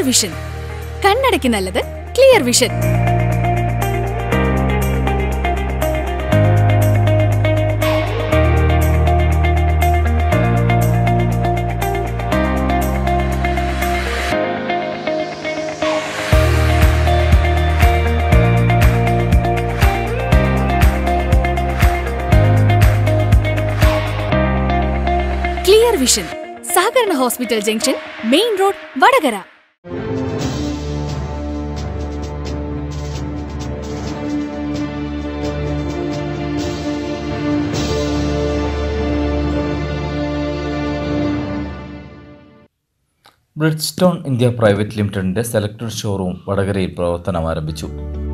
vision കണ്ണടയ്ക്ക് നല്ലത് clear vision clear vision സഹകരണ hospital junction main road Vadakara Bridgestone India private ലിമിറ്റഡിന്റെ സെലക്ടഡ് ഷോറൂം വടകരയിൽ പ്രവർത്തനം ആരംഭിച്ചു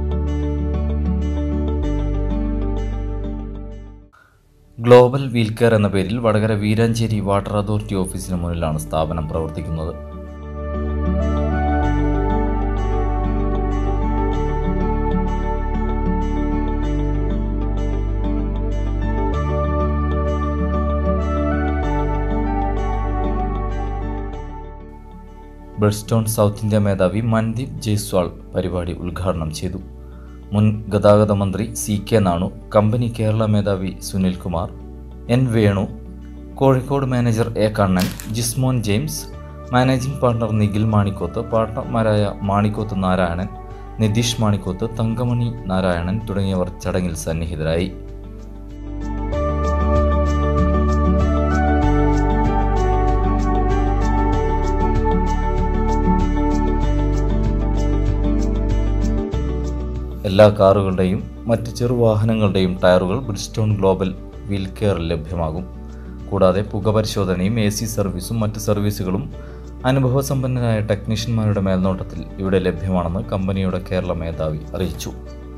ഗ്ലോബൽ വീൽ കെയർ എന്ന പേരിൽ വടകര വീരാഞ്ചേരി വാട്ടർ അതോറിറ്റി ഓഫീസിന് മുന്നിലാണ് സ്ഥാപനം പ്രവർത്തിക്കുന്നത് ബ്രിഡ്സ്റ്റോൺ സൗത്ത് ഇന്ത്യ മേധാവി മൻദീപ് ജയ്സ്വാൾ പരിപാടി ഉദ്ഘാടനം ചെയ്തു മുൻ ഗതാഗത മന്ത്രി C K Nanu company Kerala മേധാവി Sunil Kumar N Venu Kozhikode manager A Kannan Jismon James managing partner Nikhil Manikoth പാർട്ണർമാരായ മാണിക്കോത്ത് നാരായണൻ നിതീഷ് മാണിക്കോത്ത് തങ്കമണി നാരായണൻ തുടങ്ങിയവർ ചടങ്ങിൽ സന്നിഹിതരായി എല്ലാ കാറുകളുടെയും മറ്റ് ചെറുവാഹനങ്ങളുടെയും ടയറുകൾ ബ്രിഡ്സ്റ്റോൺ ഗ്ലോബൽ വീൽ കെയറിൽ ലഭ്യമാകും കൂടാതെ പുകപരിശോധനയും എ സി സർവീസും മറ്റ് സർവീസുകളും അനുഭവസമ്പന്നരായ ടെക്നീഷ്യന്മാരുടെ മേൽനോട്ടത്തിൽ ഇവിടെ ലഭ്യമാണെന്ന് കമ്പനിയുടെ കേരള മേധാവി അറിയിച്ചു